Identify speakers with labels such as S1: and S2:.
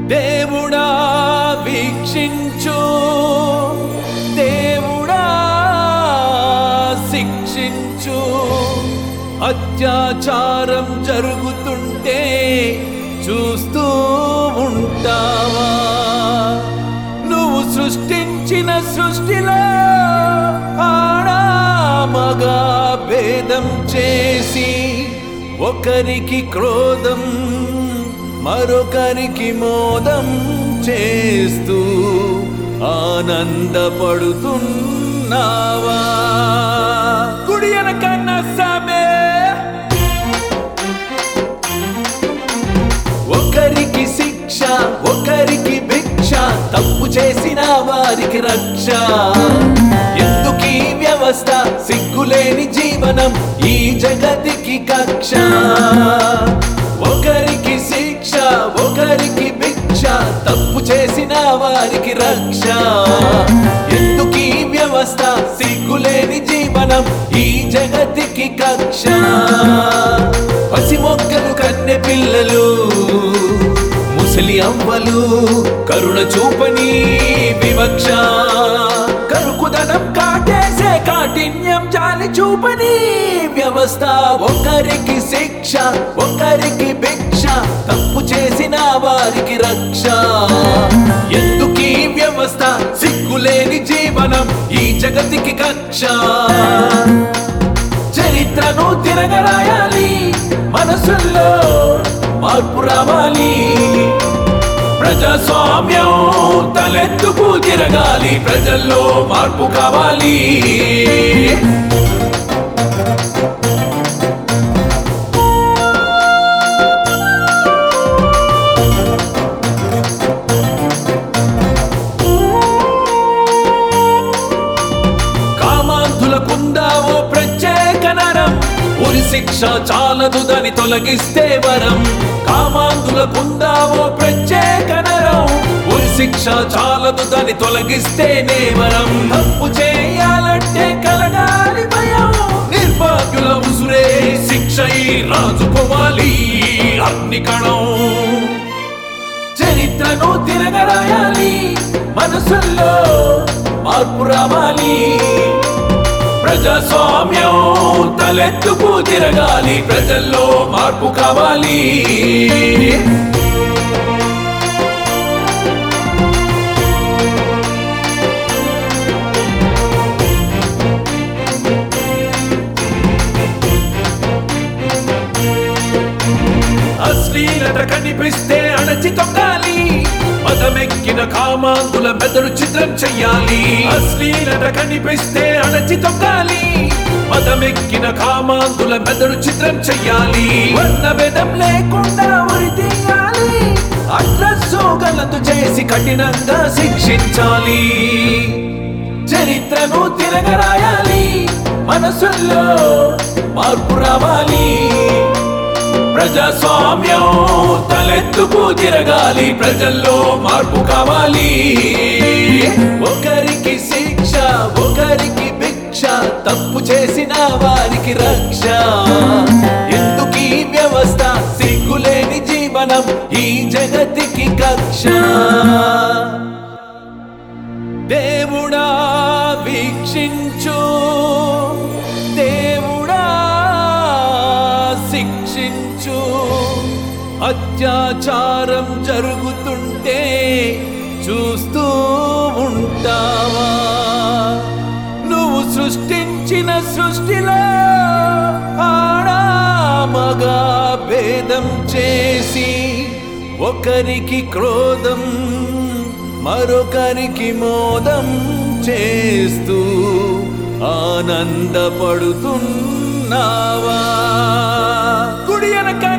S1: దేవుడా వీక్షించు దేవుడా శిక్షించు అత్యాచారం జరుగుతుంటే చూస్తూ ఉంటావా నువ్వు సృష్టించిన సృష్టిలో ఆడా మగా భేదం చేసి ఒకరికి క్రోధం మరొకరికి మోదం చేస్తూ ఆనందపడుతున్నావా కుడి వెనకన్న సమే ఒకరికి శిక్ష ఒకరికి భిక్ష తప్పు చేసిన వారికి రక్ష ఎందుకీ వ్యవస్థ సిగ్గులేని జీవనం ఈ జగతికి కక్ష ఒకరికి శిక్ష ఒకరికి భిక్ష తప్పు చేసిన వారికి రక్ష ఎందుకీ వ్యవస్థ సిగ్గులేని జీవనం ఈ జగతికి కక్ష పసి మొక్కలు కన్నె పిల్లలు ముసలి అవ్వలు కరుణ చూపని వివక్ష కరుకుదనం కాటేసే కాఠిన్యం జాలి చూపని వ్యవస్థ ఒకరికి శిక్ష ఒకరికి భిక్ష తప్పు చేసిన వారికి రక్ష ఎందుకీ వ్యవస్థ సిగ్గులేని జీవనం ఈ జగతికి కక్ష చరిత్రను తిరగరాయాలి మనసుల్లో మార్పు రావాలి ప్రజాస్వామ్యం తలెత్తుకు తిరగాలి ప్రజల్లో మార్పు కావాలి కామాంధులకుందా ఓ ప్రత్యేక నరం ఉరి శిక్ష చాలదు దాని తొలగిస్తే వరం కామాంధులకుందా ఓ ప్రత్యేక నరం ఉరి శిక్ష చాలదు దాని తొలగిస్తేనే వరం తప్పు చేయాలంటే కలగాలి భయం నిర్భాగ్యుల ఉసురే శిక్ష రాజుకోవాలి అగ్ని కణం చరిత్రను తిరగరాయాలి మనసుల్లో మార్పు రావాలి ప్రజాస్వామ్యం తలెత్తుకు తిరగాలి ప్రజల్లో మార్పు కావాలి అశ్లీలత కనిపిస్తే అణచి తొక్కాలి మదమెక్కిన కామాంతుల మెదడు చిత్రం చెయ్యాలి అశ్లీలత కనిపిస్తే అణచి తొక్కాలి మదమెక్కిన కామాంతుల మెదడు చిత్రం చెయ్యాలి వర్ణ భేదం లేకుండా ఉరి తీయాలి అడ్రస్సు గలతు చేసి కఠినంగా శిక్షించాలి చరిత్రను తిరగరాయాలి మనసుల్లో మార్పు రావాలి ప్రజాస్వామ్యం తలెత్తుకు తిరగాలి ప్రజల్లో మార్పు కావాలి ఒకరికి శిక్ష ఒకరికి భిక్ష తప్పు చేసిన వారికి రక్ష ఎందుకీ వ్యవస్థ సిగ్గులేని జీవనం ఈ జగతికి కక్ష దేవుడా వీక్షించు దేవుడా శిక్షించు అత్యాచారం జరుగుతుంటే చూస్తూ ఉంటావా నువ్వు సృష్టించిన సృష్టిలో ఆడా మగా భేదం చేసి ఒకరికి క్రోధం మరొకరికి మోదం చేస్తూ ఆనందపడుతున్నావా కుడి వెనక